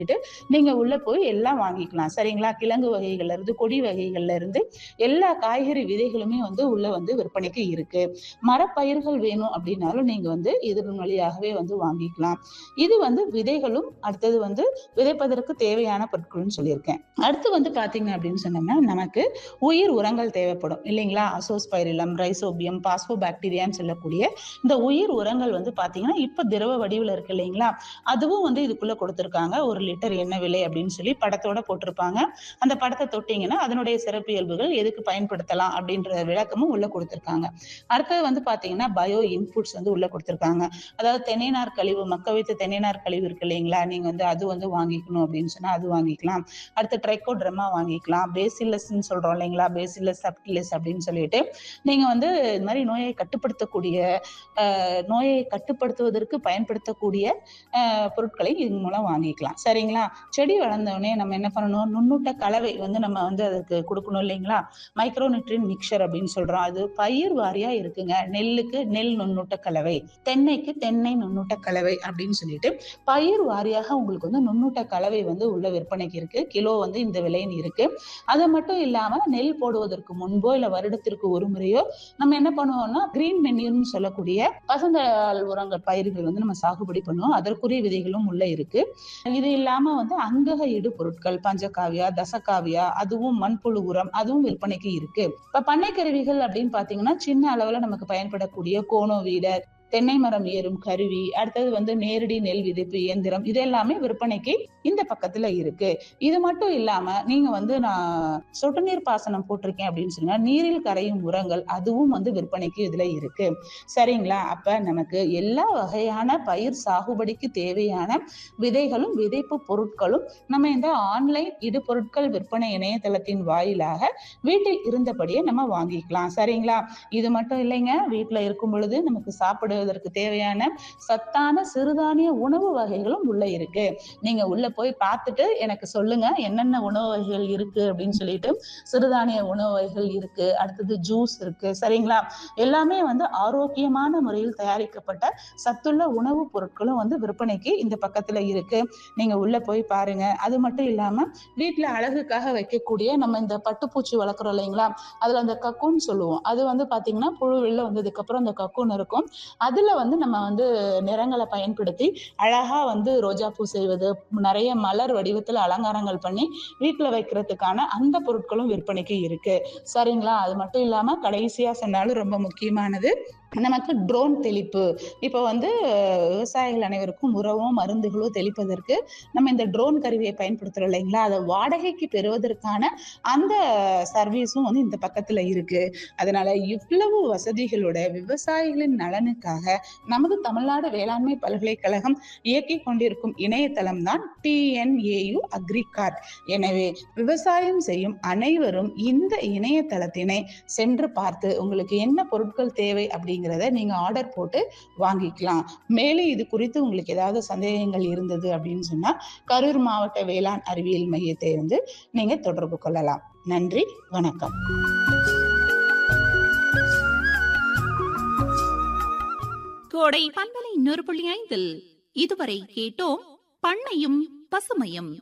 நீங்க உள்ள போய் எல்லாம் வாங்கிக்கலாம் சரிங்களா கிழங்கு வகைகள்ல இருந்து கொடி வகைகள்ல இருந்து எல்லா காய்கறி விதைகளுமே வந்து உள்ள வந்து விற்பனைக்கு இருக்கு மரப்பயிர்கள் வேணும் அப்படின்னாலும் நீங்க வந்து இதன் வழியாகவே வந்து வாங்கிக்கலாம் இது வந்து விதைகளும் அடுத்தது வந்து விதைப்பதற்கு தேவையான பொருட்கள்னு சொல்லியிருக்கேன் அடுத்து வந்து பாத்தீங்க அப்படின்னு சொன்னோம்னா நமக்கு உயிர் உரங்கள் தேவைப்படும் இல்லைங்களா அசோஸ்பைரிலம் ரைசோபியம் பாஸ்போ பாக்டீரியான்னு சொல்லக்கூடிய இந்த உயிர் உரங்கள் வந்து பாத்தீங்கன்னா இப்ப திரவ வடிவில் இருக்கு இல்லைங்களா அதுவும் வந்து இதுக்குள்ள கொடுத்துருக்காங்க ஒரு லிட்டர் என்ன விலை அப்படின்னு சொல்லி படத்தோட போட்டிருப்பாங்க அந்த படத்தை தொட்டிங்கன்னா அதனுடைய சிறப்பியல்புகள் எதுக்கு பயன்படுத்தலாம் அப்படின்ற விளக்கமும் உள்ள கொடுத்துருக்காங்க அடுத்தது வந்து பாத்தீங்கன்னா பயோ இன்புட்ஸ் வந்து உள்ள கொடுத்துருக்காங்க அதாவது தென்னைநார் கழிவு மக்க வைத்த தென்னைநார் கழிவு இருக்கு இல்லைங்களா நீங்க வந்து அது வந்து வாங்கிக்கணும் அப்படின்னு சொன்னா அது வாங்கிக்கலாம் அடுத்து ட்ரைகோட்ரமா வாங்கிக்கலாம் பேசிலஸ்ன்னு சொல்றோம் இல்லைங்களா பேசிலஸ் சப்டிலஸ் அப்படின்னு சொல்லிட்டு நீங்க வந்து இந்த மாதிரி நோயை கட்டுப்படுத்தக்கூடிய அஹ், நோயை கட்டுப்படுத்துவதற்கு பயன்படுத்தக்கூடிய அஹ், பொருட்களை இதன் மூலம் வாங்கிக்கலாம் சரிங்களா செடி வளர்ந்தவுடனே நம்ம என்ன பண்ணணும் நுண்ணூட்ட கலவை வந்து நம்ம வந்து அதுக்கு கொடுக்கணும் இல்லைங்களா மைக்ரோ நியூட்ரியன் மிக்சர் அப்படின்னு சொல்றோம் அது பயிர் வாரியா இருக்குங்க நெல்லுக்கு நெல் நுண்ணூட்ட கலவை தென்னைக்கு தென்னை நுண்ணூட்ட கலவை அப்படின்னு சொல்லிட்டு பயிர் வாரியாக உங்களுக்கு வந்து நுண்ணூட்ட கலவை வந்து உள்ள விற்பனைக்கு இருக்கு கிலோ வந்து இந்த விலைன்னு இருக்கு அது மட்டும் இல்லாம நெல் போடுவதற்கு முன்போ இல்ல வருடத்திற்கு ஒரு முறையோ நம்ம என்ன பண்ணுவோம்னா கிரீன் மென்யூர்னு சொல்லக்கூடிய பசந்தாள் உரங்கள் பயிர்கள் வந்து நம்ம சாகுபடி பண்ணுவோம் அதற்குரிய விதைகளும் உள்ள இருக்கு இது இல்லாம வந்து அங்கக இடு பொருட்கள் பஞ்சகாவியா தசகாவியா அதுவும் மண்புழு உரம் அதுவும் விற்பனைக்கு இருக்கு இப்ப பண்ணை கருவிகள் அப்படின்னு பாத்தீங்கன்னா சின்ன அளவுல நமக்கு பயன்படக்கூடிய கோணோ வீடர் தென்னை மரம் ஏறும் கருவி அடுத்தது வந்து நேரடி நெல் விதைப்பு இயந்திரம் இது எல்லாமே விற்பனைக்கு இந்த பக்கத்துல இருக்கு இது மட்டும் இல்லாம நீங்க வந்து நான் சொட்டு நீர் பாசனம் போட்டிருக்கேன் அப்படின்னு சொன்னா நீரில் கரையும் உரங்கள் அதுவும் வந்து விற்பனைக்கு இதுல இருக்கு சரிங்களா அப்ப நமக்கு எல்லா வகையான பயிர் சாகுபடிக்கு தேவையான விதைகளும் விதைப்பு பொருட்களும் நம்ம இந்த ஆன்லைன் இடுபொருட்கள் விற்பனை இணையதளத்தின் வாயிலாக வீட்டில் இருந்தபடியே நம்ம வாங்கிக்கலாம் சரிங்களா இது மட்டும் இல்லைங்க வீட்டுல இருக்கும் பொழுது நமக்கு சாப்பிடுவதற்கு தேவையான சத்தான சிறுதானிய உணவு வகைகளும் உள்ள இருக்கு நீங்க உள்ள போய் பார்த்துட்டு எனக்கு சொல்லுங்க என்னென்ன உணவு வகைகள் இருக்கு அப்படின்னு சொல்லிட்டு சிறுதானிய உணவு வகைகள் இருக்கு அடுத்தது ஜூஸ் இருக்கு சரிங்களா எல்லாமே வந்து ஆரோக்கியமான முறையில் தயாரிக்கப்பட்ட சத்துள்ள உணவுப் பொருட்களும் வந்து விற்பனைக்கு இந்த பக்கத்துல இருக்கு நீங்க உள்ள போய் பாருங்க அது மட்டும் இல்லாம வீட்டுல அழகுக்காக வைக்கக்கூடிய நம்ம இந்த பட்டுப்பூச்சி வளர்க்குறோம் இல்லைங்களா அதுல அந்த கக்கூன் சொல்லுவோம் அது வந்து பாத்தீங்கன்னா புழு வெளில வந்ததுக்கு அப்புறம் அந்த கக்கூன் இருக்கும் அதுல வந்து நம்ம வந்து நிறங்களை பயன்படுத்தி அழகா வந்து ரோஜா பூ செய்வது நிறைய மலர் வடிவத்துல அலங்காரங்கள் பண்ணி வீட்டுல வைக்கிறதுக்கான அந்த பொருட்களும் விற்பனைக்கு இருக்கு சரிங்களா அது மட்டும் இல்லாம கடைசியா சொன்னாலும் ரொம்ப முக்கியமானது நமக்கு ட்ரோன் தெளிப்பு இப்போ வந்து அஹ், விவசாயிகள் அனைவருக்கும் உரவோ மருந்துகளோ தெளிப்பதற்கு நம்ம இந்த ட்ரோன் கருவியை பயன்படுத்துறோம் இல்லைங்களா அதை வாடகைக்கு பெறுவதற்கான அந்த சர்வீஸும் வந்து இந்த பக்கத்துல இருக்கு அதனால இவ்வளவு வசதிகளோட விவசாயிகளின் நலனுக்காக நமது தமிழ்நாடு வேளாண்மை பல்கலைக்கழகம் இயக்கி கொண்டிருக்கும் இணையதளம் தான் டிஎன்ஏயு அக்ரிகார்ட் எனவே விவசாயம் செய்யும் அனைவரும் இந்த இணையதளத்தினை சென்று பார்த்து உங்களுக்கு என்ன பொருட்கள் தேவை அப்படிங்கிறத நீங்க ஆர்டர் போட்டு வாங்கிக்கலாம் மேலும் இது குறித்து உங்களுக்கு ஏதாவது சந்தேகங்கள் இருந்தது அப்படின்னு சொன்னா கரூர் மாவட்ட வேளாண் அறிவியல் மையத்தை வந்து நீங்க தொடர்பு கொள்ளலாம் நன்றி வணக்கம் கோடை பண்பலை நூறு புள்ளி ஐந்தில் இதுவரை கேட்டோம் பண்ணையும் பசுமையும்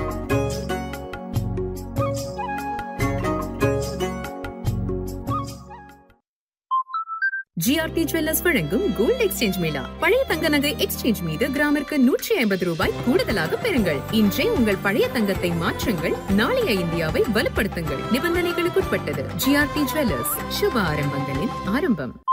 ஜிஆர்டி ஜுவல்லர்ஸ் வழங்கும் கோல்ட் எக்ஸ்சேஞ்ச் மேளா பழைய தங்க நகை எக்ஸ்சேஞ்ச் மீது கிராமிற்கு நூற்றி ஐம்பது ரூபாய் கூடுதலாக பெறுங்கள் இன்றே உங்கள் பழைய தங்கத்தை மாற்றுங்கள் நாளைய இந்தியாவை வலுப்படுத்துங்கள் நிபந்தனைகளுக்குட்பட்டது ஜிஆர்டி ஜுவல்லர்ஸ் சுப ஆரம்பங்களின் ஆரம்பம்